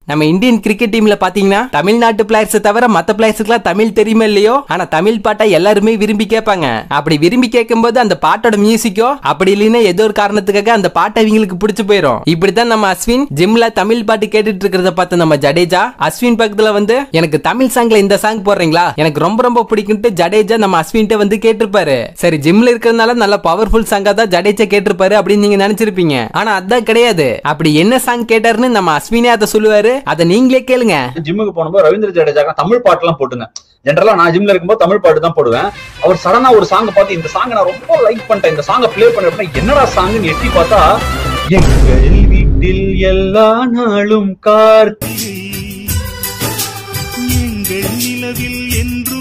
நம்ம Indian cricket டீம்ல பாத்தீங்கன்னா தமிழ்நாட்டு பிளேயர்ஸ் தவிர மத்த பிளேயர்ஸுக்குலாம் தமிழ் தெரியுமா இல்லையோ ஆனா தமிழ் பாட்டை எல்லாருமே விரும்பி கேட்பாங்க அப்படி விரும்பி கேட்கும்போது அந்த பாட்டோட மியூசிக்கோ அப்படி இல்லைன்னா ஏதோ ஒரு காரணத்துக்காக அந்த பாட்டை இவங்களுக்கு பிடிச்சு போயிடும் இப்படித்தான் நம்ம அஸ்வின் ஜிம்ல தமிழ் பாட்டு கேட்டுட்டு இருக்கிறத பார்த்து நம்ம ஜடேஜா அஸ்வின் பக்கத்துல வந்து எனக்கு தமிழ் சாங்ல இந்த சாங் போடுறீங்களா எனக்கு ரொம்ப ரொம்ப பிடிக்கும்ட்டு ஜடேஜா நம்ம அஸ்வின்ட்ட வந்து கேட்டிருப்பாரு சரி ஜிம்ல இருக்கிறதுனால நல்ல பவர்ஃபுல் சாங்கா தான் ஜடேஜா கேட்டிருப்பாரு அப்படின்னு நீங்க நினைச்சிருப்பீங்க ஆனா அதான் கிடையாது அப்படி என்ன சாங் கேட்டாருன்னு நம்ம அஸ்வினே அதை சொல்லுவாரு அதை நீங்களே கேளுங்க ஜிம்முக்கு போனப்போ ரவீந்திர ஜடேஜா தமிழ் பாட்டு எல்லாம் போட்டுங்க ஜென்ரலா நான் ஜிம்ல இருக்கும்போது தமிழ் பாட்டு தான் போடுவேன் அவர் சடனா ஒரு சாங் பார்த்து இந்த சாங் நான் ரொம்ப லைக் பண்ணிட்டேன் இந்த சாங்கை ப்ளே பண்ண அப்படின்னா என்னடா சாங்னு எட்டி பார்த்தா எங்கள் வீட்டில் எல்லா நாளும் கார்த்திகை எங்கள் நிலவில் என்று